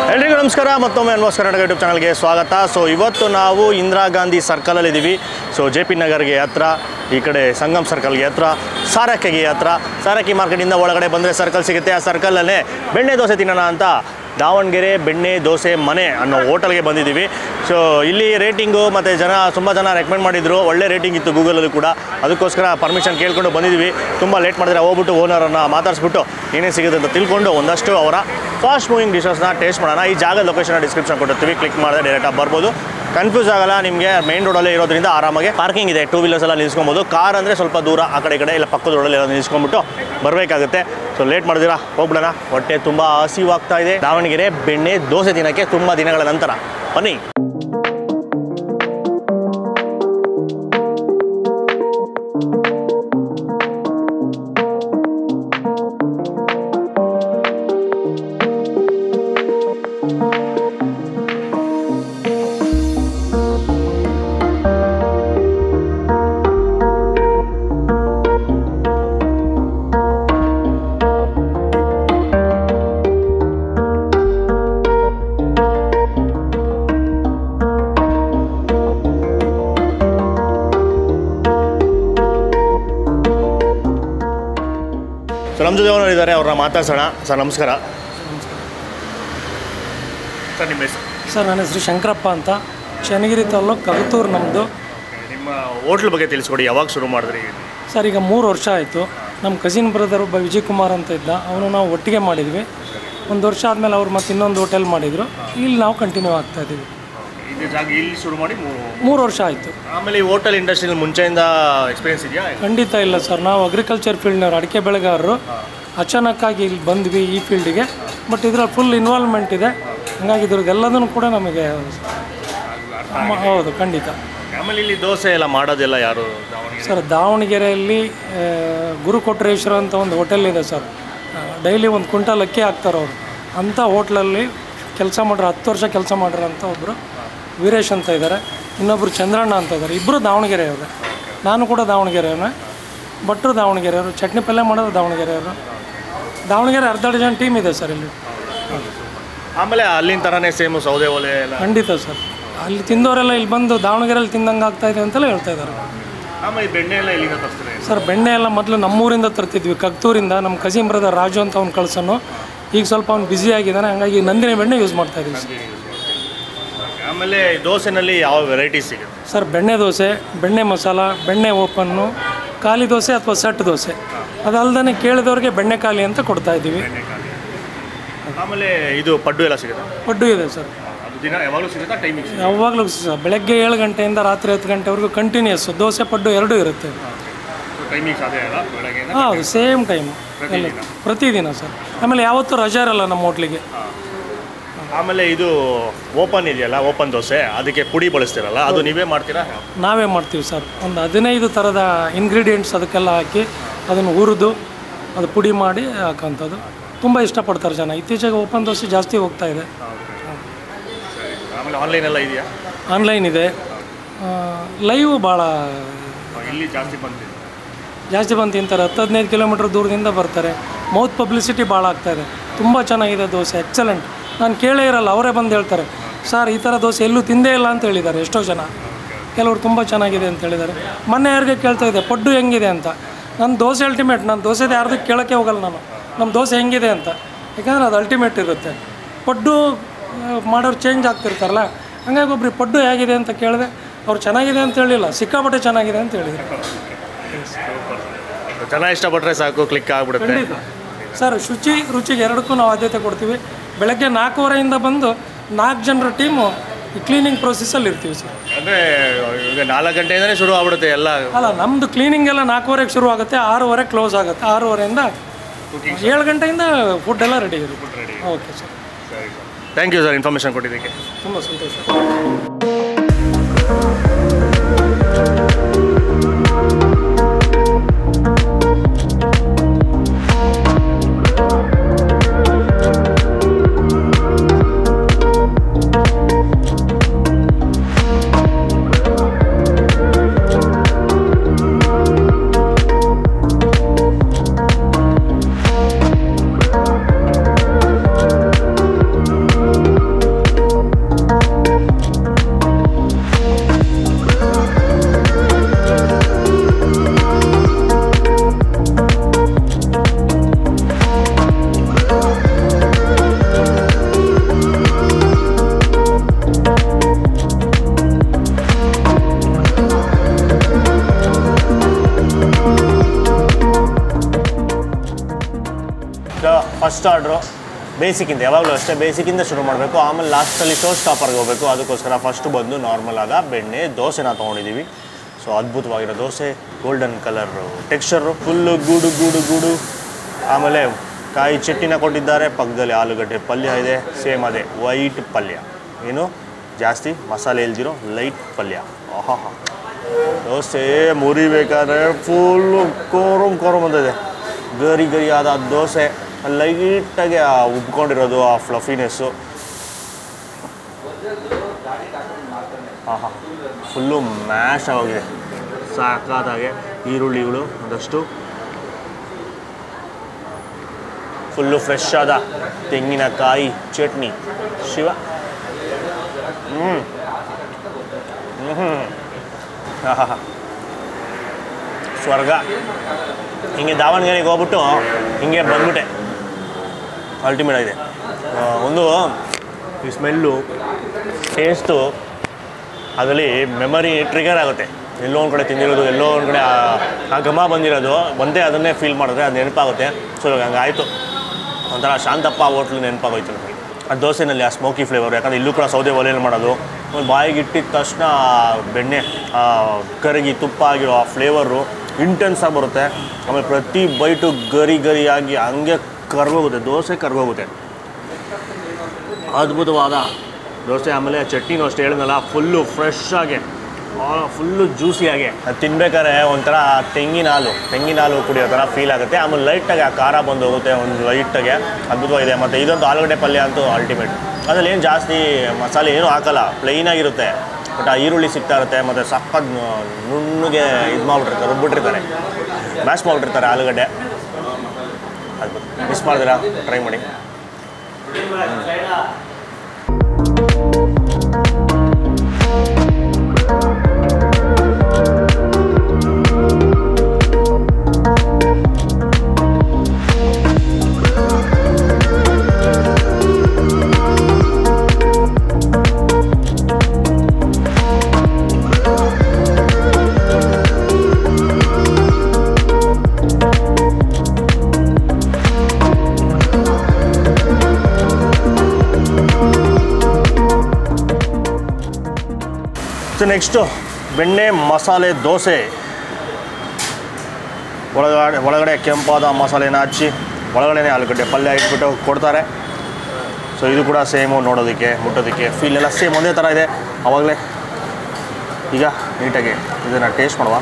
ಎಲ್ರಿಗೂ ನಮಸ್ಕಾರ ಮತ್ತೊಮ್ಮೆ ಅನ್ವಾಸ್ ಕರ್ನಾಟಕ ಯೂಟ್ಯೂಬ್ ಚಾನಲ್ಗೆ ಸ್ವಾಗತ ಸೊ ಇವತ್ತು ನಾವು ಇಂದಿರಾ ಗಾಂಧಿ ಸರ್ಕಲಲ್ಲಿ ಇದ್ದೀವಿ ಸೊ ಜೆ ಪಿ ನಗರ್ಗೆ ಹತ್ರ ಈ ಕಡೆ ಸಂಗಮ್ ಸರ್ಕಲ್ಗೆ ಹತ್ರ ಸಾರಕ್ಕೆಗೆ ಹತ್ರ ಸಾರಕ್ಕಿ ಮಾರ್ಕೆಟಿಂದ ಒಳಗಡೆ ಬಂದರೆ ಸರ್ಕಲ್ ಸಿಗುತ್ತೆ ಆ ಸರ್ಕಲಲ್ಲೇ ಬೆಣ್ಣೆ ದೋಸೆ ತಿನ್ನೋಣ ಅಂತ ದಾವಣಗೆರೆ ಬೆಣ್ಣೆ ದೋಸೆ ಮನೆ ಅನ್ನೋ ಹೋಟೆಲ್ಗೆ ಬಂದಿದ್ದೀವಿ ಸೊ ಇಲ್ಲಿ ರೇಟಿಂಗು ಮತ್ತು ಜನ ತುಂಬ ಜನ ರೆಕಮೆಂಡ್ ಮಾಡಿದ್ರು ಒಳ್ಳೆ ರೇಟಿಂಗ್ ಇತ್ತು ಗೂಗಲಲ್ಲೂ ಕೂಡ ಅದಕ್ಕೋಸ್ಕರ ಪರ್ಮಿಷನ್ ಕೇಳ್ಕೊಂಡು ಬಂದಿದ್ದೀವಿ ತುಂಬ ಲೇಟ್ ಮಾಡಿದ್ರೆ ಹೋಗ್ಬಿಟ್ಟು ಓನರನ್ನು ಮಾತಾಡಿಸ್ಬಿಟ್ಟು ಏನೇನು ಸಿಗುತ್ತೆ ಅಂತ ತಿಳ್ಕೊಂಡು ಒಂದಷ್ಟು ಅವರ ಫಾಸ್ಟ್ ಮೂವಿಂಗ್ ಡಿಶಸ್ನ ಟೇಸ್ಟ್ ಮಾಡೋಣ ಈ ಜಾಗದ ಲೊಕೇಶನ್ ಡಿಸ್ಕ್ರಿಪ್ಷನ್ ಕೊಟ್ಟಿರ್ತೀವಿ ಕ್ಲಿಕ್ ಮಾಡಿದ್ರೆ ಡೈರೆಕ್ಟಾಗಿ ಬರ್ಬೋದು ಕನ್ಫ್ಯೂಸ್ ಆಗಲ್ಲ ನಿಮಗೆ ಮೇನ್ ರೋಡಲ್ಲೇ ಇರೋದ್ರಿಂದ ಆರಾಮಾಗಿ ಪಾರ್ಕಿಂಗ್ ಇದೆ ಟೂ ವೀಲರ್ಸ್ ಎಲ್ಲ ನಿಲ್ಸ್ಕೊಬೋದು ಕಾರ್ ಅಂದರೆ ಸ್ವಲ್ಪ ದೂರ ಆ ಕಡೆ ಈ ಕಡೆ ಇಲ್ಲ ಪಕ್ಕದ ರೋಡಲ್ಲಿ ಎಲ್ಲ ನಿಲ್ಸ್ಕೊಂಡ್ಬಿಟ್ಟು ಬರಬೇಕಾಗುತ್ತೆ ಸೊ ಲೇಟ್ ಮಾಡಿದಿರಾ ಹೋಗ್ಬಿಡೋಣ ಹೊಟ್ಟೆ ತುಂಬ ಹಸಿವಾಗ್ತಾ ಇದೆ ದಾವಣಗೆರೆ ಬೆಣ್ಣೆ ದೋಸೆ ತಿನ್ನೋಕ್ಕೆ ತುಂಬ ದಿನಗಳ ನಂತರ ಬನ್ನಿ ಸೊ ನಮ್ಮ ಜೊತೆ ಓನರ್ ಇದ್ದಾರೆ ಅವ್ರನ್ನ ಮಾತಾಡ್ಸೋಣ ಸರ್ ನಮಸ್ಕಾರ ಸರ್ ನಿಮ್ಮ ಹೆಸರು ಸರ್ ನನ್ನ ಹೆಸರು ಶಂಕರಪ್ಪ ಅಂತ ಚನ್ನಗಿರಿ ತಾಲ್ಲೂಕು ಕಗತೂರು ನಮ್ಮದು ನಿಮ್ಮ ಹೋಟ್ಲ್ ಬಗ್ಗೆ ತಿಳಿಸ್ಕೊಡಿ ಯಾವಾಗ ಶುರು ಮಾಡಿದ್ರಿ ಸರ್ ಈಗ ಮೂರು ವರ್ಷ ಆಯಿತು ನಮ್ಮ ಕಸಿನ್ ಬ್ರದರ್ ಒಬ್ಬ ವಿಜಯ್ ಕುಮಾರ್ ಅಂತ ಇದ್ದ ಅವನು ನಾವು ಒಟ್ಟಿಗೆ ಮಾಡಿದ್ವಿ ಒಂದು ವರ್ಷ ಆದಮೇಲೆ ಅವ್ರು ಮತ್ತೆ ಇನ್ನೊಂದು ಹೋಟೆಲ್ ಮಾಡಿದರು ಇಲ್ಲಿ ನಾವು ಕಂಟಿನ್ಯೂ ಆಗ್ತಾ ಇದ್ದೀವಿ ಇದು ಜಾಗ ಇಲ್ಲಿ ಶುರು ಮಾಡಿ ಮೂರು ವರ್ಷ ಆಯಿತು ಆಮೇಲೆ ಈ ಹೋಟೆಲ್ ಇಂಡಸ್ಟ್ರಿಯಲ್ಲಿ ಮುಂಚೆಯಿಂದ ಎಕ್ಸ್ಪೀರಿಯನ್ಸ್ ಇದೆಯಾ ಖಂಡಿತ ಇಲ್ಲ ಸರ್ ನಾವು ಅಗ್ರಿಕಲ್ಚರ್ ಫೀಲ್ಡ್ನವ್ರು ಅಡಿಕೆ ಬೆಳೆಗಾರರು ಅಚಾನಕ್ಕಾಗಿ ಇಲ್ಲಿ ಬಂದ್ವಿ ಈ ಫೀಲ್ಡಿಗೆ ಬಟ್ ಇದರಲ್ಲಿ ಫುಲ್ ಇನ್ವಾಲ್ವ್ಮೆಂಟ್ ಇದೆ ಹಂಗಾಗಿ ಇದ್ರದ್ದೆಲ್ಲದನ್ನು ಕೂಡ ನಮಗೆ ಮ- ಹೌದು ಖಂಡಿತ ಆಮೇಲೆ ಇಲ್ಲಿ ದೋಸೆ ಎಲ್ಲ ಮಾಡೋದೆಲ್ಲ ಯಾರು ದಾವಣಗೆರೆ ಸರ್ ದಾವಣಗೆರೆಯಲ್ಲಿ ಆ, ಗುರು ಕೊಟ್ರೇಶ್ವರ ಅಂತ ಒಂದು ಹೋಟೆಲ್ ಇದೆ ಸರ್ ಡೈಲಿ ಒಂದು ಕ್ವಿಂಟಲ್ ಅಕ್ಕಿ ಹಾಕ್ತಾರೆ ಅವರು ಅಂಥ ಹೋಟ್ಲಲ್ಲಿ ಕೆಲಸ ಮಾಡ್ರೆ ಹತ್ತು ವರ್ಷ ಕೆಲಸ ಮಾಡಿರೋಂಥ ಒಬ್ಬರು ವೀರೇಶ್ ಅಂತ ಇದ್ದಾರೆ ಇನ್ನೊಬ್ಬರು ಚಂದ್ರಣ್ಣ ಅಂತ ಇದ್ದಾರೆ ಇಬ್ಬರು ದಾವಣಗೆರೆಯವರು ನಾನು ಕೂಡ ದಾವಣಗೆರೆಯವನೇ ಭಟ್ರು ದಾವಣಗೆರೆಯವರು ಚಟ್ನಿ ಪಲ್ಯ ಮಾಡೋದು ದಾವಣಗೆರೆಯವರು ದಾವಣಗೆರೆ ಅರ್ಧ ಡಜನ್ ಟೀಮ್ ಇದೆ ಸರ್ ಇಲ್ಲಿ ಆಮೇಲೆ ಅಲ್ಲಿನ ಥರನೇ ಸೇಮು ಸೌದೆ ಒಲೆ ಎಲ್ಲ ಖಂಡಿತ ಸರ್ ಅಲ್ಲಿ ತಿಂದವರೆಲ್ಲ ಇಲ್ಲಿ ಬಂದು ದಾವಣಗೆರೆಯಲ್ಲಿ ತಿಂದಂಗೆ ಆಗ್ತಾ ಇದೆ ಅಂತೆಲ್ಲ ಹೇಳ್ತಾ ಇದ್ದಾರೆ ಆಮೇಲೆ ಈ ಬೆಣ್ಣೆ ಎಲ್ಲ ಇಲ್ಲಿಂದ ತರಿಸ್ತಾರೆ ಸರ್ ಬೆಣ್ಣೆ ಎಲ್ಲ ಮೊದಲು ನಮ್ಮೂರಿಂದ ತರ್ತಿದ್ವಿ ಕಗ್ತೂರಿಂದ ನಮ್ಮ ಕಸಿನ್ ಬ್ರದರ್ ರಾಜು ಅಂತ ಅವ್ನು ಕಳ್ಸೋನು ಈಗ ಸ್ವಲ್ಪ ಅವ್ನು ಬ್ಯುಸಿ ಆಗಿದ್ದಾನೆ ಹಂಗಾಗಿ ನಂದಿನಿ ಬೆಣ್ಣೆ ಯೂಸ್ ಮಾಡ್ತಾ ಇದೀವಿ ಸರ್ ಆಮೇಲೆ ಈ ದೋಸೆನಲ್ಲಿ ಯಾವ ವೆರೈಟೀಸ್ ಸಿಗುತ್ತೆ ಸರ್ ಬೆಣ್ಣೆ ದೋಸೆ ಬೆಣ್ಣೆ ಮಸಾಲ ಬೆಣ್ಣೆ ಓಪನ್ನು ಖಾಲಿ ದೋಸೆ ಅಥವಾ ಸೆಟ್ ದೋಸೆ ಅದಲ್ದೇ ಕೇಳಿದವ್ರಿಗೆ ಬೆಣ್ಣೆ ಖಾಲಿ ಅಂತ ಕೊಡ್ತಾ ಇದ್ದೀವಿ ಆಮೇಲೆ ಇದು ಪಡ್ಡು ಎಲ್ಲ ಸಿಗುತ್ತೆ ಪಡ್ಡು ಇದೆ ಸರ್ ಅದು ದಿನ ಯಾವಾಗಲೂ ಸಿಗುತ್ತಾ ಟೈಮಿಂಗ್ ಯಾವಾಗಲೂ ಸಹ ಬೆಳಗ್ಗೆ ಏಳು ಗಂಟೆಯಿಂದ ರಾತ್ರಿ ಹತ್ತು ಗಂಟೆವರೆಗೂ ಕಂಟಿನ್ಯೂಸ್ ದೋಸೆ ಪಡ್ಡು ಎರಡೂ ಇರುತ್ತೆ ಟೈಮಿಂಗ್ಸ್ ಅದೇ ಅಲ್ಲ ಬೆಳಗ್ಗೆ ಹೌದು ಸೇಮ್ ಟೈಮ್ ಎಲ್ಲ ಪ್ರತಿದಿನ ಸರ್ ಆಮೇಲೆ ಯಾವತ್ತೂ ರಜಾ ಇರಲ್ಲ ನಮ್ಮ ಹೋಟ್ಲಿಗೆ ಆಮೇಲೆ ಇದು ಓಪನ್ ಇದೆಯಲ್ಲ ಓಪನ್ ದೋಸೆ ಅದಕ್ಕೆ ಪುಡಿ ಬಳಸ್ತೀರಲ್ಲ ಅದು ನೀವೇ ಮಾಡ್ತೀರಾ ನಾವೇ ಮಾಡ್ತೀವಿ ಸರ್ ಒಂದು ಹದಿನೈದು ಥರದ ಇಂಗ್ರೀಡಿಯೆಂಟ್ಸ್ ಅದಕ್ಕೆಲ್ಲ ಹಾಕಿ ಅದನ್ನು ಹುರಿದು ಅದು ಪುಡಿ ಮಾಡಿ ಹಾಕೋಂಥದ್ದು ತುಂಬ ಇಷ್ಟಪಡ್ತಾರೆ ಜನ ಇತ್ತೀಚೆಗೆ ಓಪನ್ ದೋಸೆ ಜಾಸ್ತಿ ಹೋಗ್ತಾ ಇದೆ ಆಮೇಲೆ ಆನ್ಲೈನ್ ಎಲ್ಲ ಇದೆಯಾ ಆನ್ಲೈನ್ ಇದೆ ಲೈವ್ ಭಾಳ ಇಲ್ಲಿ ಜಾಸ್ತಿ ಬಂದಿದೆ ಜಾಸ್ತಿ ಬಂದು ತಿಂತಾರೆ ಹತ್ತು ಹದಿನೈದು ಕಿಲೋಮೀಟ್ರ್ ದೂರದಿಂದ ಬರ್ತಾರೆ ಮೌತ್ ಪಬ್ಲಿಸಿಟಿ ಭಾಳ ಆಗ್ತಾಯಿದೆ ತುಂಬ ಚೆನ್ನಾಗಿದೆ ದೋಸೆ ಎಕ್ಸಲೆಂಟ್ ನಾನು ಕೇಳೇ ಇರಲ್ಲ ಅವರೇ ಬಂದು ಹೇಳ್ತಾರೆ ಸರ್ ಈ ಥರ ದೋಸೆ ಎಲ್ಲೂ ತಿಂದೇ ಇಲ್ಲ ಅಂತ ಹೇಳಿದ್ದಾರೆ ಎಷ್ಟೋ ಜನ ಕೆಲವರು ತುಂಬ ಚೆನ್ನಾಗಿದೆ ಅಂತ ಹೇಳಿದ್ದಾರೆ ಮೊನ್ನೆ ಯಾರಿಗೆ ಕೇಳ್ತಾ ಇದ್ದೆ ಪಡ್ಡು ಹೆಂಗಿದೆ ಅಂತ ನನ್ನ ದೋಸೆ ಅಲ್ಟಿಮೇಟ್ ನಾನು ದೋಸೆದು ಯಾರ್ದಕ್ಕೆ ಕೇಳೋಕ್ಕೆ ಹೋಗಲ್ಲ ನಾನು ನಮ್ಮ ದೋಸೆ ಹೆಂಗಿದೆ ಅಂತ ಯಾಕಂದರೆ ಅದು ಅಲ್ಟಿಮೇಟ್ ಇರುತ್ತೆ ಪಡ್ಡು ಆ, ಮಾಡೋರು ಚೇಂಜ್ ಆಗ್ತಿರ್ತಾರಲ್ಲ ಹಂಗಾಗಿ ಒಬ್ರಿಗೆ ಪಡ್ಡು ಹೇಗಿದೆ ಅಂತ ಕೇಳಿದೆ ಅವ್ರು ಚೆನ್ನಾಗಿದೆ ಅಂತ ಹೇಳಿಲ್ಲ ಸಿಕ್ಕಾಪಟ್ಟೆ ಚೆನ್ನಾಗಿದೆ ಅಂತ ಹೇಳಿದ್ರು ಜನ ಇಷ್ಟಪಟ್ಟರೆ ಸಾಕು ಕ್ಲಿಕ್ ಆಗ್ಬಿಡುತ್ತೆ ಖಂಡಿತ ಸರ್ ಶುಚಿ ರುಚಿಗೆ ಎರಡಕ್ಕೂ ನಾವು ಆದ್ಯತೆ ಕೊಡ್ತೀವಿ ಬೆಳಗ್ಗೆ ನಾಲ್ಕೂವರೆಯಿಂದ ಬಂದು ನಾಲ್ಕು ಜನರ ಟೀಮು ಈ ಕ್ಲೀನಿಂಗ್ ಪ್ರೊಸೆಸ್ಸಲ್ಲಿ ಇರ್ತೀವಿ ಸರ್ ಅಂದರೆ ಈಗ ನಾಲ್ಕು ಗಂಟೆಯಿಂದನೇ ಶುರು ಆಗ್ಬಿಡುತ್ತೆ ಎಲ್ಲ ಅಲ್ಲ ನಮ್ಮದು ಕ್ಲೀನಿಂಗ್ ಎಲ್ಲ ನಾಲ್ಕೂವರೆಗೆ ಶುರು ಆಗುತ್ತೆ ಆರೂವರೆ ಕ್ಲೋಸ್ ಆಗುತ್ತೆ ಆರೂವರೆಯಿಂದ ಏಳು ಗಂಟೆಯಿಂದ ಫುಡ್ ಎಲ್ಲ ರೆಡಿ ಇರುತ್ತೆ okay sir thank you sir information ಕೊಟ್ಟಿದ್ದಕ್ಕೆ ತುಂಬ ಸಂತೋಷ ಫಸ್ಟ್ ಆರ್ಡ್ರು ಬೇಸಿಕ್ಕಿಂದ ಯಾವಾಗಲೂ ಅಷ್ಟೇ ಬೇಸಿಕ್ಕಿಂದ ಶುರು ಮಾಡಬೇಕು ಆಮೇಲೆ ಲಾಸ್ಟಲ್ಲಿ ಶೋ ಸ್ಟಾಪರ್ಗೆ ಹೋಗಬೇಕು ಅದಕ್ಕೋಸ್ಕರ ಫಸ್ಟ್ ಬಂದು ನಾರ್ಮಲ್ ಆದ ಬೆಣ್ಣೆ ದೋಸೆನ ತೊಗೊಂಡಿದ್ದೀವಿ ಸೊ ಅದ್ಭುತವಾಗಿರೋ dosa golden colour texture full ಗೂಡು ಗೂಡು ಗೂಡು ಆಮೇಲೆ ಕಾಯಿ ಚಟ್ನಿನ ಕೊಟ್ಟಿದ್ದಾರೆ ಪಕ್ಕದಲ್ಲಿ ಆಲೂಗಡ್ಡೆ ಪಲ್ಯ ಇದೆ ಸೇಮ್ ಅದೇ ವೈಟ್ ಪಲ್ಯ ಏನು ಜಾಸ್ತಿ ಮಸಾಲೆ ಇಲ್ದಿರೋ ಲೈಟ್ ಪಲ್ಯ ಆಹಾ ದೋಸೆ ಮುರಿಬೇಕಾದ್ರೆ ಫುಲ್ಲು ಕೋರಮ್ ಕೋರಮ್ ಅಂತಿದೆ ಗರಿ ಗರಿ ಆದ ಆ ದೋಸೆ ಲೈಟಾಗಿ ಆ ಉಬ್ಕೊಂಡಿರೋದು ಆ ಫ್ಲಫಿನೆಸ್ಸು ಆಹಾ ಫುಲ್ಲು ಮ್ಯಾಶ್ ಆಗೋಗಿದೆ ಸಾಕಾದಾಗೆ ಈರುಳ್ಳಿಗಳು ಒಂದಷ್ಟು ಫುಲ್ಲು ಫ್ರೆಶ್ ಆದ ತೆಂಗಿನಕಾಯಿ ಚಟ್ನಿ ಶಿವ ಹ್ಞೂ ಹ್ಞೂ ಆಹಾ ಸ್ವರ್ಗ ಹಿಂಗೆ ದಾವಣಗೆರೆಗೆ ಹೋಗ್ಬಿಟ್ಟು ಹಿಂಗೆ ಬಂದ್ಬಿಟ್ಟೆ ಅಲ್ಟಿಮೇಟ್ ಆಗಿದೆ ಆ, ಒಂದು ಈ ಸ್ಮೆಲ್ಲು ಟೇಸ್ಟು ಅದರಲ್ಲಿ ಮೆಮರಿ ಟ್ರಿಗರ್ ಆಗುತ್ತೆ ಎಲ್ಲೋ ಒಂದು ಕಡೆ ತಿಂದಿರೋದು ಎಲ್ಲೋ ಒಂದು ಕಡೆ ಆ- ಆ ಘಮ ಬಂದಿರೋದು ಒಂದೇ ಅದನ್ನೇ ಫೀಲ್ ಮಾಡಿದ್ರೆ ಅದು ನೆನಪಾಗುತ್ತೆ ಸೊ ಇವಾಗ ಹಂಗಾಯಿತು ಒಂಥರ ಶಾಂತಪ್ಪ ಹೋಟ್ಲು ನೆನಪಾಗೋಯ್ತು ನನಗೆ ಆ ದೋಸೆನಲ್ಲಿ ಆ ಸ್ಮೋಕಿ ಫ್ಲೇವರ್ ಯಾಕಂದರೆ ಇಲ್ಲೂ ಕೂಡ ಸೌದೆ ಒಲೆಯಲ್ಲಿ ಮಾಡೋದು ಒಂದು ಬಾಯಿಗೆ ಇಟ್ಟಿದ ತಕ್ಷಣ ಆ ಬೆಣ್ಣೆ ಆ ಕರಗಿ ತುಪ್ಪ ಆಗಿರೋ ಆ ಫ್ಲೇವರು ಇಂಟೆನ್ಸ್ ಆಗಿ ಬರುತ್ತೆ ಆಮೇಲೆ ಪ್ರತಿ ಬೈಟು ಗರಿ ಗರಿಯಾಗಿ ಹಂಗೆ ಕರ್ಗೋಗುತ್ತೆ ದೋಸೆ ಕರ್ಗೋಗುತ್ತೆ ಅದ್ಭುತವಾದ ದೋಸೆ ಆಮೇಲೆ ಚಟ್ನಿನೂ ಅಷ್ಟೇ ಹೇಳಿದ್ನಲ್ಲ ಫುಲ್ಲು ಫ್ರೆಶ್ ಆಗಿ ಫುಲ್ಲು ಜ್ಯೂಸಿಯಾಗಿ ಅದು ತಿನ್ಬೇಕಾದ್ರೆ ಒಂಥರ ತೆಂಗಿನ ಹಾಲು ತೆಂಗಿನ ಹಾಲು ಕುಡಿಯೋ ಥರ ಫೀಲ್ ಆಗುತ್ತೆ ಆಮೇಲೆ ಲೈಟಾಗಿ ಆ ಖಾರ ಬಂದು ಹೋಗುತ್ತೆ ಒಂದು ಲೈಟಾಗೆ ಅದ್ಭುತವಾಗಿದೆ ಮತ್ತು ಇದೊಂದು ಆಲೂಗಡ್ಡೆ ಪಲ್ಯ ಅಂತೂ ಅಲ್ಟಿಮೇಟ್ ಅದ್ರಲ್ಲಿ ಏನು ಜಾಸ್ತಿ ಮಸಾಲೆ ಏನೂ ಹಾಕಲ್ಲ ಪ್ಲೈನಾಗಿರುತ್ತೆ ಬಟ್ ಆ ಈರುಳ್ಳಿ ಸಿಗ್ತಾ ಇರುತ್ತೆ ಮತ್ತು ಸಕ್ಕತ್ ನುಣ್ಣಗೆ ಇದು ಮಾಡಿಬಿಟ್ಟಿರ್ತಾರೆ ರುಬ್ಬಿಟ್ಟಿರ್ತಾರೆ ಮ್ಯಾಶ್ ಮಾಡಿಬಿಟ್ಟಿರ್ತಾರೆ ಆಲೂಗಡ್ಡೆ ಅದ್ಭುತ ಮಿಸ್ ಮಾಡಿದಿರಾ ಟ್ರೈ ಮಾಡಿ ಸೊ ನೆಕ್ಸ್ಟು ಬೆಣ್ಣೆ ಮಸಾಲೆ ದೋಸೆ ಒಳಗಡೆ ಒಳಗಡೆ ಕೆಂಪಾದ ಮಸಾಲೆನ ಹಚ್ಚಿ ಒಳಗಡೆನೇ ಆಲೂಗಡ್ಡೆ ಪಲ್ಯ ಇಟ್ಬಿಟ್ಟು ಕೊಡ್ತಾರೆ ಸೊ ಇದು ಕೂಡ ಸೇಮು ನೋಡೋದಕ್ಕೆ ಮುಟ್ಟೋದಕ್ಕೆ ಫೀಲ್ ಎಲ್ಲ ಸೇಮ್ ಒಂದೇ ಥರ ಇದೆ ಆವಾಗಲೇ ಈಗ ನೀಟಾಗಿ ಇದನ್ನು ಟೇಸ್ಟ್ ಮಾಡುವ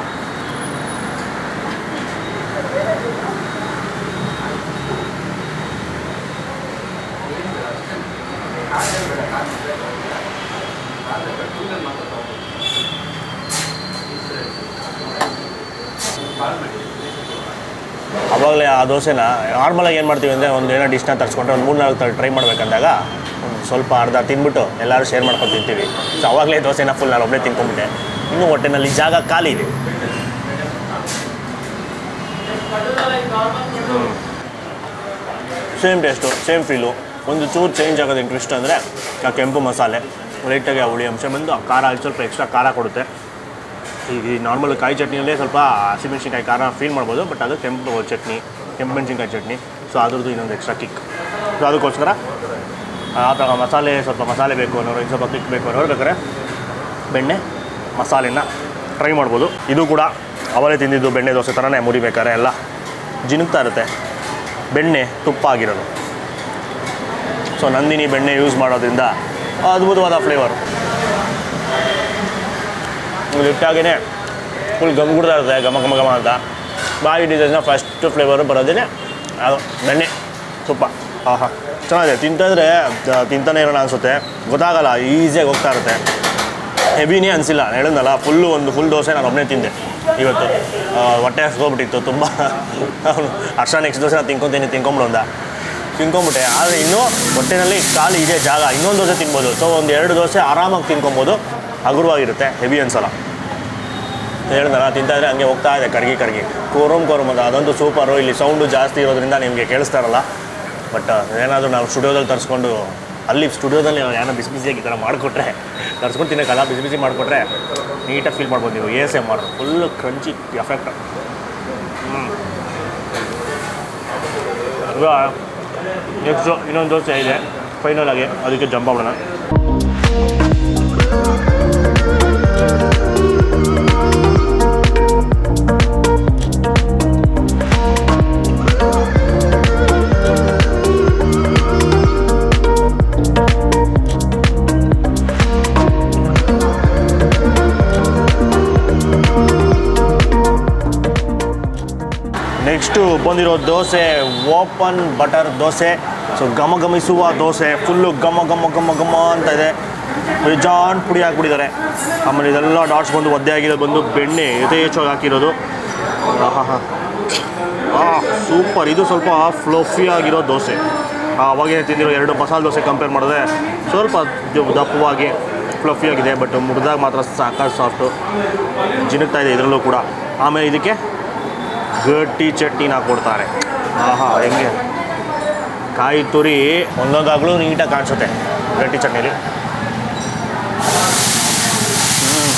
ಆವಾಗಲೇ ಆ ದೋಸೆನ ನಾರ್ಮಲಾಗಿ ಏನು ಮಾಡ್ತೀವಿ ಅಂದರೆ ಒಂದು ಏನೋ ಡಿಶ್ನ ತರಿಸ್ಕೊಂಡ್ರೆ ಒಂದು ಮೂರು ನಾಲ್ಕು ಟ್ರೈ ಮಾಡಬೇಕಂದಾಗ ಒಂದು ಸ್ವಲ್ಪ ಅರ್ಧ ತಿಂದ್ಬಿಟ್ಟು ಎಲ್ಲರೂ ಶೇರ್ ಮಾಡ್ಕೊಂಡು ತಿಂತೀವಿ ಸೊ ಆವಾಗಲೇ ದೋಸೆನ ಫುಲ್ ನಾನು ಒಬ್ಬನೇ ತಿನ್ಕೊಂಬಿಟ್ಟೆ ಇನ್ನೂ ಹೊಟ್ಟೆನಲ್ಲಿ ಜಾಗ ಖಾಲಿ ಇದೆ ಸೇಮ್ ಟೇಸ್ಟು ಸೇಮ್ ಫೀಲು ಒಂದು ಚೂರು ಚೇಂಜ್ ಆಗೋದು ಟ್ವಿಸ್ಟ್ ಅಂದರೆ ಆ ಕೆಂಪು ಮಸಾಲೆ ಲೈಟಾಗಿ ಆ ಹುಳಿ ಅಂಶ ಬಂದು ಆ ಖಾರ ಸ್ವಲ್ಪ ಎಕ್ಸ್ಟ್ರಾ ಖಾರ ಕೊಡುತ್ತೆ ಈಗ ಈ ನಾರ್ಮಲ್ ಕಾಯಿ ಚಟ್ನಿಯಲ್ಲೇ ಸ್ವಲ್ಪ ಹಸಿಮೆಣ್ಸಿನ್ಕಾಯಿ ಖಾರ ಫೀಲ್ ಮಾಡ್ಬೋದು ಬಟ್ ಅದು ಕೆಂಪು ಚಟ್ನಿ ಕೆಂಪು ಮೆಣಸಿನ್ಕಾಯಿ ಚಟ್ನಿ ಸೊ ಅದ್ರದ್ದು ಇನ್ನೊಂದು ಎಕ್ಸ್ಟ್ರಾ ಕಿಕ್ ಸೊ ಅದಕ್ಕೋಸ್ಕರ ಆ ಥರ ಮಸಾಲೆ ಸ್ವಲ್ಪ ಮಸಾಲೆ ಬೇಕು ಅನ್ನೋರು ಇನ್ನು ಸ್ವಲ್ಪ ಕಿಕ್ ಬೇಕು ಅನ್ನೋರು ಬೇಕಾದ್ರೆ ಬೆಣ್ಣೆ ಮಸಾಲೆನ ಟ್ರೈ ಮಾಡ್ಬೋದು ಇದು ಕೂಡ ಅವಲೇ ತಿಂದಿದ್ದು ಬೆಣ್ಣೆ ದೋಸೆ ಥರನೇ ಮುರಿಬೇಕಾದ್ರೆ ಎಲ್ಲ ಜಿನುಗ್ತಾ ಇರುತ್ತೆ ಬೆಣ್ಣೆ ತುಪ್ಪ ಆಗಿರೋದು ಸೊ ನಂದಿನಿ ಬೆಣ್ಣೆ ಯೂಸ್ ಮಾಡೋದ್ರಿಂದ ಅದ್ಭುತವಾದ ಫ್ಲೇವರ್ ಇಟ್ಟಾಗೇ ಫುಲ್ ಗಮ್ ಗುಡ್ತಾ ಇರುತ್ತೆ ಘಮ ಘಮ ಘಮ ಅಂತ ಬಾಯಿ ಡಿಸೈನ್ನ ಫಸ್ಟ್ ಫ್ಲೇವರು ಬರೋದೇ ಅದು ಬೆಣ್ಣೆ ತುಪ್ಪ ಆಹಾ ಚೆನ್ನಾಗಿದೆ ತಿಂತಿದ್ರೆ ತ- ತಿಂತಾನೆ ಇರೋಣ ಅನಿಸುತ್ತೆ ಗೊತ್ತಾಗಲ್ಲ ಈಸಿಯಾಗಿ ಹೋಗ್ತಾ ಇರುತ್ತೆ ಹೆವಿನೇ ಅನಿಸಿಲ್ಲ ಹೇಳಿದ್ನಲ್ಲ ಫುಲ್ಲು ಒಂದು ಫುಲ್ ದೋಸೆ ನಾನು ಒಬ್ಬನೇ ತಿಂದೆ ಇವತ್ತು ಆ, ಹೊಟ್ಟೆ ಹಸ್ಕೊಬಿಟ್ಟಿತ್ತು ತುಂಬ ಅವನು ಹರ್ಷ ನೆಕ್ಸ್ಟ್ ದೋಸೆ ನಾನು ತಿನ್ಕೊತೀನಿ ತಿನ್ಕೊಂಬಿಡು ಅಂದ ತಿನ್ಕೊಂಬಿಟ್ಟೆ ಆದರೆ ಇನ್ನೂ ಹೊಟ್ಟೆನಲ್ಲಿ ಖಾಲಿ ಇದೆ ಜಾಗ ಇನ್ನೊಂದು ದೋಸೆ ತಿನ್ಬೋದು ಸೊ ಒಂದು ಎರಡು ದೋಸೆ ಆರಾಮಾಗಿ ತಿನ್ಕೊಬೋದು ಹಗುರವಾಗಿರುತ್ತೆ ಹೆವಿ ಅನ್ಸಲ್ಲ ಹೇಳಿದ್ನಲ್ಲ ತಿಂತಾ ಇದ್ರೆ ಹಂಗೆ ಹೋಗ್ತಾ ಇದೆ ಕರ್ಗಿ ಕರ್ಗಿ ಕೋರಮ್ ಕೋರಮ್ ಅಂತ ಅದಂತೂ ಸೂಪರು ಇಲ್ಲಿ ಸೌಂಡು ಜಾಸ್ತಿ ಇರೋದ್ರಿಂದ ನಿಮಗೆ ಕೇಳಿಸ್ತಾ ಇರಲ್ಲ ಬಟ್ ಏನಾದರೂ ನಾವು ಸ್ಟುಡಿಯೋದಲ್ಲಿ ತರಿಸ್ಕೊಂಡು ಅಲ್ಲಿ ಸ್ಟುಡಿಯೋದಲ್ಲಿ ಏನೋ ಬಿಸಿ ಬಿಸಿಯಾಗಿ ಈ ಥರ ಮಾಡಿಕೊಟ್ರೆ ತರಿಸ್ಕೊಂಡು ತಿನ್ನೋಕ್ಕಲ್ಲ ಬಿಸಿ ಬಿಸಿ ಮಾಡಿಕೊಟ್ರೆ ನೀಟಾಗಿ ಫೀಲ್ ಮಾಡ್ಬೋದು ನೀವು A S M R full crunchy effect ಹ್ಞೂ ಈಗ ನೆಕ್ಸ್ಟು ಇನ್ನೊಂದು ದೋಸೆ ಇದೆ ಫೈನಲ್ ಆಗಿ ಅದಕ್ಕೆ ಜಂಪ್ ಮಾಡೋಣ ನೆಕ್ಸ್ಟು ಬಂದಿರೋ dosa open butter dosa so ಘಮ ಘಮಿಸುವ ದೋಸೆ ಫುಲ್ಲು ಘಮ ಘಮ ಘಮ ಘಮ ಅಂತ ಇದೆ ಬೇಜಾನ್ ಪುಡಿ ಹಾಕ್ಬಿಟ್ಟಿದ್ದಾರೆ ಆಮೇಲೆ ಇದೆಲ್ಲ ಡಾಟ್ಸ್ ಬಂದು ಒದ್ದೆ ಆಗಿರೋದು ಬಂದು ಬೆಣ್ಣೆ ಯಥೇಚ್ಛವಾಗಿ ಹಾಕಿರೋದು ಆಹಾ ಸೂಪರ್ ಇದು ಸ್ವಲ್ಪ ಫ್ಲಫಿ ಆಗಿರೋ ದೋಸೆ ಅವಾಗೇ ತಿಂದಿರೋ ಎರಡು ಮಸಾಲೆ ದೋಸೆ ಕಂಪೇರ್ ಮಾಡಿದ್ರೆ ಸ್ವಲ್ಪ ದ- ದಪ್ಪವಾಗಿ ಫ್ಲಫಿ ಆಗಿದೆ ಬಟ್ ಮುರಿದಾಗ ಮಾತ್ರ ಸಾಕಾಗಿ ಸಾಫ್ಟು ಜಿನುಗ್ತಾ ಇದೆ ಇದರಲ್ಲೂ ಕೂಡ ಆಮೇಲೆ ಇದಕ್ಕೆ ಗಟ್ಟಿ ಚಟ್ನಿನ ಕೊಡ್ತಾರೆ ಆಹಾ ಹೆಂಗೆ ಕಾಯಿ ತುರಿ ಒಂದೊಂದಾಗಲೂ ನೀಟಾಗಿ ಕಾಣಿಸುತ್ತೆ ಗಟ್ಟಿ ಚಟ್ನಿಲಿ ಹ್ಮ್.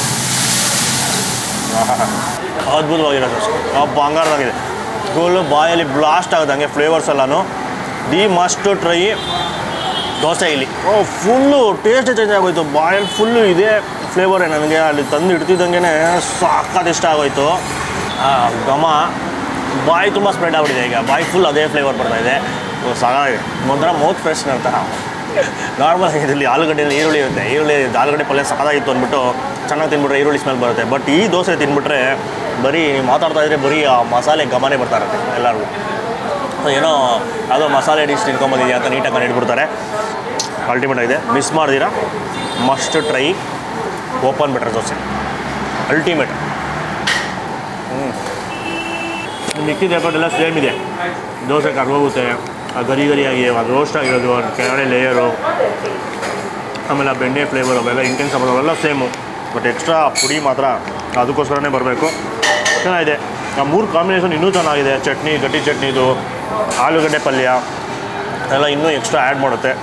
ಆಹಾ. ಅದ್ಭುತವಾಗಿರೋದು ಆ ಬಂಗಾರದಾಗಿದೆ ಫುಲ್ಲು ಬಾಯಲ್ಲಿ ಬ್ಲಾಸ್ಟ್ ಆಗೋದಂಗೆ ಫ್ಲೇವರ್ಸ್ ಎಲ್ಲನೂ ದಿ ಮಸ್ಟ್ ಟ್ರೈ ದೋಸೆ ಇಲ್ಲಿ ಓ ಫುಲ್ಲು ಟೇಸ್ಟ್ ಚೇಂಜ್ ಆಗೋಯ್ತು ಬಾಯಲ್ಲಿ ಫುಲ್ಲು ಇದೇ ಫ್ಲೇವರೇ ನನಗೆ ಅಲ್ಲಿ ತಂದು ಇಡ್ತಿದ್ದಂಗೆ ಸಾಕಾದ ಇಷ್ಟ ಆಗೋಯ್ತು ಆ ಘಮ ಬಾಯಿ ತುಂಬ ಸ್ಪ್ರೆಡ್ ಆಗ್ಬಿಟ್ಟಿದೆ ಈಗ ಬಾಯಿ ಫುಲ್ ಅದೇ ಫ್ಲೇವರ್ ಬರ್ತಾ ಇದೆ ಸಾಕಾಗಿದೆ ಒಂಥರ ಮೌತ್ ಫ್ರೆಶ್ ಅಂತ ನಾರ್ಮಲ್ ಇದರಲ್ಲಿ ಆಲೂಗಡ್ಡೆಯಲ್ಲಿ ಈರುಳ್ಳಿ ಇರುತ್ತೆ ಈರುಳ್ಳಿ ಆಲೂಗಡ್ಡೆ ಪಲ್ಯ ಸಖತ್ತಾಗಿತ್ತು ಅಂದ್ಬಿಟ್ಟು ಚೆನ್ನಾಗಿ ತಿನ್ಬಿಟ್ರೆ ಈರುಳ್ಳಿ ಸ್ಮೆಲ್ ಬರುತ್ತೆ ಬಟ್ ಈ ದೋಸೆ ತಿನ್ಬಿಟ್ರೆ ಬರೀ ನೀವು ಮಾತಾಡ್ತಾ ಇದ್ರೆ ಬರೀ ಆ ಮಸಾಲೆ ಘಮನೇ ಬರ್ತಾ ಇರುತ್ತೆ ಎಲ್ಲರಿಗೂ ಸೊ ಏನೋ ಯಾವುದೋ ಮಸಾಲೆ ಡಿಶ್ ತಿನ್ಕೊಂಬಂದಿದ್ಯಾ ಅಂತ ನೀಟಾಗಿ ಕಂಡಿಡ್ಬಿಡ್ತಾರೆ ಅಲ್ಟಿಮೇಟ್ ಆಗಿದೆ ಮಿಸ್ ಮಾಡ್ದಿರಾ must try open butter dosa ultimate ಹ್ಞೂ ಮಿಕ್ಕಿದ ಎಫರ್ಟ್ ಎಲ್ಲ ಸೇಮ್ ಇದೆ ದೋಸೆ ಕರ್ಗೋಗುತ್ತೆ ಆ ಗರಿ ಗರಿಯಾಗಿ ಅದು ರೋಸ್ಟ್ ಆಗಿರೋದು ಅದು ಕೆಳಗಡೆ ಲೇಯರು ಆಮೇಲೆ ಆ ಬೆಣ್ಣೆ ಫ್ಲೇವರ್ ಅವೆಲ್ಲ ಇಂಟೆನ್ಸ್ ಆಗೋದು ಅವೆಲ್ಲ ಸೇಮು ಬಟ್ ಎಕ್ಸ್ಟ್ರಾ ಪುಡಿ ಮಾತ್ರ ಅದಕ್ಕೋಸ್ಕರನೇ ಬರಬೇಕು ಚೆನ್ನಾಗಿದೆ ಆ ಮೂರು ಕಾಂಬಿನೇಷನ್ ಇನ್ನೂ ಚೆನ್ನಾಗಿದೆ ಚಟ್ನಿ ಗಟ್ಟಿ ಚಟ್ನಿದು ಆಲೂಗಡ್ಡೆ ಪಲ್ಯ ಎಲ್ಲ ಇನ್ನೂ ಎಕ್ಸ್ಟ್ರಾ ಆ್ಯಡ್ ಮಾಡುತ್ತೆ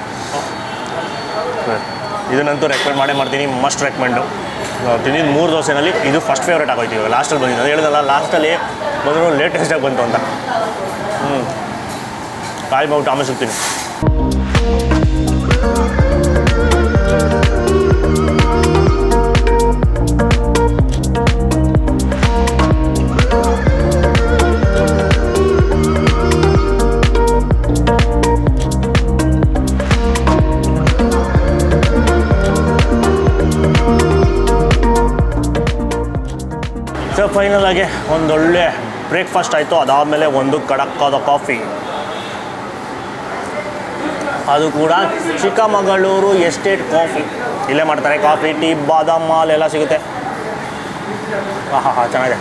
ಇದನ್ನಂತೂ ರೆಕಮೆಂಡ್ ಮಾಡೇ ಮಾಡ್ತೀನಿ ಮಸ್ಟ್ ರೆಕಮೆಂಡು ತಿಂದಿದ್ದು ಮೂರು ದೋಸೆನಲ್ಲಿ ಇದು ಫಸ್ಟ್ ಫೇವ್ರೇಟ್ ಆಗೋಯ್ತು ಇವಾಗ ಲಾಸ್ಟಲ್ಲಿ ಬಂದಿದ್ದು ಅದು ಹೇಳಿದಲ್ಲ ಲಾಸ್ಟಲ್ಲಿ ಬಂದರೂ ಲೇಟೆಸ್ಟಾಗಿ ಬಂತು ಅಂತ ಹ್ಞೂ ಕಾಯಿ ಮಾಡ್ಬಿಟ್ಟು ಆಮೇಲೆ ಸಿಗ್ತೀನಿ ಸೊ ಫೈನಲ್ ಆಗಿ ಒಂದೊಳ್ಳೆ ಬ್ರೇಕ್ಫಾಸ್ಟ್ ಆಯಿತು ಅದಾದಮೇಲೆ ಒಂದು ಕಡಕ್ಕಾದ ಕಾಫಿ ಅದು ಕೂಡ ಚಿಕ್ಕಮಗಳೂರು ಎಸ್ಟೇಟ್ ಕಾಫಿ ಇಲ್ಲೇ ಮಾಡ್ತಾರೆ ಕಾಫಿ ಟೀ ಬಾದಾಮ್ ಹಾಲ್ ಎಲ್ಲ ಸಿಗುತ್ತೆ ಹಾಂ ಹಾಂ ಚೆನ್ನಾಗಿದೆ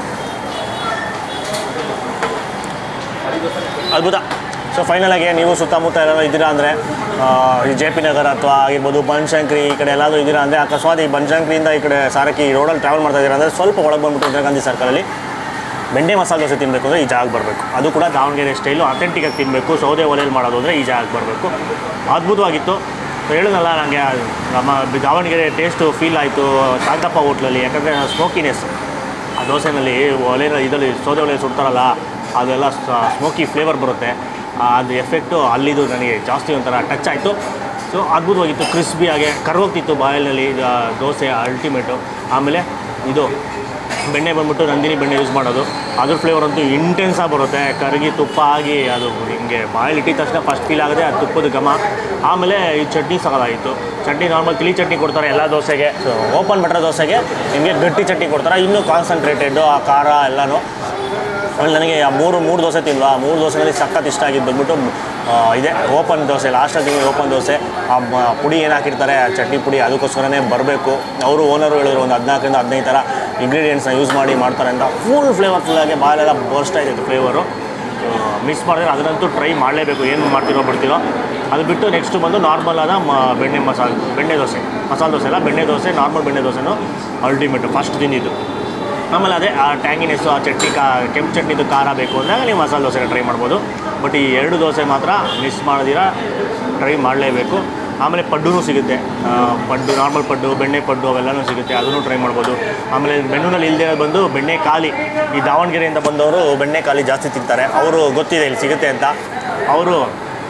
ಅದ್ಭುತ ಸೊ ಫೈನಲ್ ಆಗಿ ನೀವು ಸುತ್ತಮುತ್ತ ಎಲ್ಲ ಇದ್ದೀರಾ ಅಂದರೆ ಈ ಜೆ ಪಿ ನಗರ ಅಥವಾ ಆಗಿರ್ಬೋದು ಬನಶಂಕರಿ ಈ ಕಡೆ ಎಲ್ಲಾದರೂ ಇದ್ದೀರಾ ಅಂದರೆ ಅಕಸ್ಮಾತ್ ಈ ಬನಶಂಕರಿಯಿಂದ ಈ ಕಡೆ ಸಾರಕ್ಕಿ ರೋಡಲ್ಲಿ ಟ್ರಾವೆಲ್ ಮಾಡ್ತಾ ಇದ್ದೀರಾ ಅಂದರೆ ಸ್ವಲ್ಪ ಒಳಗೆ ಬಂದ್ಬಿಟ್ಟು ಇಂದಿರಾ ಗಾಂಧಿ ಸರ್ಕಲಲ್ಲಿ ಬೆಂಡೆ ಮಸಾಲೆ ದೋಸೆ ತಿನ್ನಬೇಕು ಅಂದರೆ ಈ ಜಾಗಕ್ಕೆ ಬರಬೇಕು ಅದು ಕೂಡ ದಾವಣಗೆರೆ ಸ್ಟೈಲು ಅಥೆಂಟಿಕಾಗಿ ತಿನ್ನಬೇಕು ಸೌದೆ ಒಲೆಯಲ್ಲಿ ಮಾಡೋದು ಅಂದರೆ ಈ ಜಾಗಕ್ಕೆ ಬರಬೇಕು ಅದ್ಭುತವಾಗಿತ್ತು ಹೇಳಿದ್ನಲ್ಲ ನನಗೆ ನಮ್ಮ ದಾವಣಗೆರೆ ಟೇಸ್ಟು ಫೀಲ್ ಆಯಿತು ಶಾಂತಪ್ಪ ಹೋಟ್ಲಲ್ಲಿ ಯಾಕಂದರೆ ಸ್ಮೋಕಿನೆಸ್ ಆ ದೋಸೆನಲ್ಲಿ ಒಲೆ ಇದರಲ್ಲಿ ಸೌದೆ ಒಲೆ ಸುಡ್ತಾರಲ್ಲ ಅದೆಲ್ಲ ಸ್ಮೋಕಿ ಫ್ಲೇವರ್ ಬರುತ್ತೆ ಆ, ಅದು ಎಫೆಕ್ಟು ಅಲ್ಲಿದು ನನಗೆ ಜಾಸ್ತಿ ಒಂಥರ ಟಚ್ ಆಯಿತು ಸೊ ಅದ್ಭುತವಾಗಿತ್ತು ಕ್ರಿಸ್ಪಿಯಾಗೆ ಕರ್ಗೋಗ್ತಿತ್ತು ಬಾಯಲ್ನಲ್ಲಿ ಇದು, ಆ, ದೋಸೆ ಅಲ್ಟಿಮೇಟು ಆಮೇಲೆ ಇದು ಬೆಣ್ಣೆ ಬಂದ್ಬಿಟ್ಟು ನಂದಿನಿ ಬೆಣ್ಣೆ ಯೂಸ್ ಮಾಡೋದು ಅದ್ರ ಫ್ಲೇವರ್ ಅಂತೂ ಇಂಟೆನ್ಸಾಗಿ ಬರುತ್ತೆ ಕರಗಿ ತುಪ್ಪ ಆಗಿ ಅದು ಹಿಂಗೆ ಬಾಯಲ್ಲಿ ಇಟ್ಟಿದ ತಕ್ಷಣ ಫಸ್ಟ್ ಫೀಲ್ ಆಗುತ್ತೆ ಆ ತುಪ್ಪದ ಘಮ ಆಮೇಲೆ ಈ ಚಟ್ನಿ ಸಗದಾಗಿತ್ತು ಚಟ್ನಿ ನಾರ್ಮಲ್ ತಿಳಿ ಚಟ್ನಿ ಕೊಡ್ತಾರೆ ಎಲ್ಲ ದೋಸೆಗೆ ಸೊ ಓಪನ್ ಬಟರ್ ದೋಸೆಗೆ ನಿಮಗೆ ಗಟ್ಟಿ ಚಟ್ನಿ ಕೊಡ್ತಾರೆ ಇನ್ನೂ ಕಾನ್ಸಂಟ್ರೇಟೆಡ್ ಆ ಖಾರ ಎಲ್ಲನೂ ಆಮೇಲೆ ನನಗೆ ಆ ಮೂರು ಮೂರು ದೋಸೆ ತಿನ್ವಾ ಆ ಮೂರು ದೋಸೆನಲ್ಲಿ ಸಖತ್ ಇಷ್ಟ ಆಗಿದ್ದು ಬಂದ್ಬಿಟ್ಟು ಆ, ಇದೆ ಓಪನ್ ದೋಸೆ ಲಾಸ್ಟಲ್ಲಿ ತಿಂಗಳು ಓಪನ್ ದೋಸೆ ಆ ಮ- ಪುಡಿ ಏನು ಹಾಕಿರ್ತಾರೆ ಆ ಚಟ್ನಿ ಪುಡಿ ಅದಕ್ಕೋಸ್ಕರನೇ ಬರಬೇಕು ಅವರು ಓನರು ಹೇಳಿದ್ರು ಒಂದು ಹದಿನಾಲ್ಕರಿಂದ ಹದಿನೈದು ಥರ ಇಂಗ್ರೀಡಿಯೆಂಟ್ಸ್ನ ಯೂಸ್ ಮಾಡಿ ಮಾಡ್ತಾರೆ ಅಂತ ಫುಲ್ ಫ್ಲೇವರ್ಫುಲ್ಲಾಗಿ ಬಾಯಲೆಲ್ಲ ಬರ್ಸ್ಟ್ ಆಯ್ತು ಫ್ಲೇವರು ಮಿಸ್ ಮಾಡಿದ್ರೆ ಅದನ್ನಂತೂ ಟ್ರೈ ಮಾಡಲೇಬೇಕು ಏನು ಮಾಡ್ತಿರೋ ಬಿಡ್ತಿರೋ ಅದು ಬಿಟ್ಟು ನೆಕ್ಸ್ಟ್ ಬಂದು ನಾರ್ಮಲ್ ಆದ ಮ ಬೆಣ್ಣೆ ಮಸಾಲೆ ಬೆಣ್ಣೆ ದೋಸೆ ಮಸಾಲೆ ದೋಸೆ ಅಲ್ಲ ಬೆಣ್ಣೆ ದೋಸೆ ನಾರ್ಮಲ್ ಬೆಣ್ಣೆ ದೋಸೆನೂ ಅಲ್ಟಿಮೇಟು ಫಸ್ಟ್ ತಿಂದಿದ್ದು ಆಮೇಲೆ ಅದೇ ಆ ಟ್ಯಾಂಗಿನೆಸ್ಸು ಆ ಚಟ್ನಿ ಕಾ ಕೆಂಪು ಚಟ್ನಿದು ಖಾರ ಬೇಕು ಅಂದಾಗ ನೀವು ಮಸಾಲೆ ದೋಸೆನ ಟ್ರೈ ಮಾಡ್ಬೋದು ಬಟ್ ಈ ಎರಡು ದೋಸೆ ಮಾತ್ರ ಮಿಸ್ ಮಾಡದಿರ ಟ್ರೈ ಮಾಡಲೇಬೇಕು ಆಮೇಲೆ ಪಡ್ಡೂ ಸಿಗುತ್ತೆ ಆ, ಪಡ್ಡು ನಾರ್ಮಲ್ ಪಡ್ಡು ಬೆಣ್ಣೆ ಪಡ್ಡು ಅವೆಲ್ಲನೂ ಸಿಗುತ್ತೆ ಅದನ್ನು ಟ್ರೈ ಮಾಡ್ಬೋದು ಆಮೇಲೆ ಮೆನುನಲ್ಲಿ ಇಲ್ಲದೆ ಬಂದು ಬೆಣ್ಣೆ ಖಾಲಿ ಈ ದಾವಣಗೆರೆಯಿಂದ ಬಂದವರು ಬೆಣ್ಣೆ ಖಾಲಿ ಜಾಸ್ತಿ ತಿಂತಾರೆ ಅವರು ಗೊತ್ತಿದೆ ಇಲ್ಲಿ ಸಿಗುತ್ತೆ ಅಂತ ಅವರು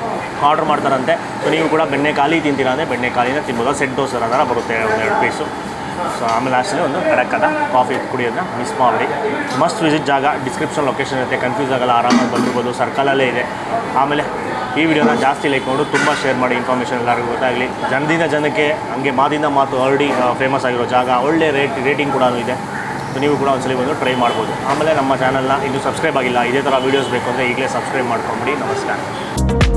ಆರ್ಡ್ರ್ ಮಾಡ್ತಾರಂತೆ ಸೊ ನೀವು ಕೂಡ ಬೆಣ್ಣೆ ಖಾಲಿ ತಿಂತೀರಾ ಅಂದರೆ ಬೆಣ್ಣೆ ಖಾಲಿನ ತಿನ್ಬೋದು ಸೆಟ್ ದೋಸೆ ಥರ ಬರುತ್ತೆ ಒಂದು ಎರಡು ಪೀಸು ಸೊ ಆಮೇಲೆ ಲಾಸ್ಟಲ್ಲಿ ಒಂದು ಕಡಕ್ಕದ ಕಾಫಿ ಕುಡಿಯೋದನ್ನ ಮಿಸ್ ಮಾಡಿ ಮಸ್ಟ್ ವಿಸಿಟ್ ಜಾಗ ಡಿಸ್ಕ್ರಿಪ್ಷನ್ ಲೊಕೇಶನ್ ಇರುತ್ತೆ ಕನ್ಫ್ಯೂಸ್ ಆಗಲ್ಲ ಆರಾಮಾಗಿ ಬಂದಿರ್ಬೋದು ಸರ್ಕಲಲ್ಲೇ ಇದೆ ಆಮೇಲೆ ಈ ವಿಡಿಯೋನ ಜಾಸ್ತಿ ಲೈಕ್ ಮಾಡಿ ತುಂಬ ಶೇರ್ ಮಾಡಿ ಇನ್ಫಾರ್ಮೇಷನ್ ಎಲ್ಲರಿಗೂ ಗೊತ್ತಾಗಲಿ ಜನದಿಂದ ಜನಕ್ಕೆ ಹಂಗೆ ಮಾತಿಂದ ಮಾತು ಆಲ್ರೆಡಿ ಫೇಮಸ್ ಆಗಿರೋ ಜಾಗ ಒಳ್ಳೆ ರೇಟ್ ರೇಟಿಂಗ್ ಕೂಡ ಇದೆ ಸೊ ನೀವು ಕೂಡ ಒಂದ್ಸಲಿ ಬಂದು ಟ್ರೈ ಮಾಡ್ಬೋದು ಆಮೇಲೆ ನಮ್ಮ ಚಾನಲ್ನ ಇನ್ನೂ ಸಬ್ಸ್ಕ್ರೈಬ್ ಆಗಿಲ್ಲ ಇದೇ ಥರ ವೀಡಿಯೋಸ್ ಬೇಕು ಅಂದರೆ ಈಗಲೇ ಸಬ್ಸ್ಕ್ರೈಬ್ ಮಾಡ್ಕೊಂಬಿಡಿ ನಮಸ್ಕಾರ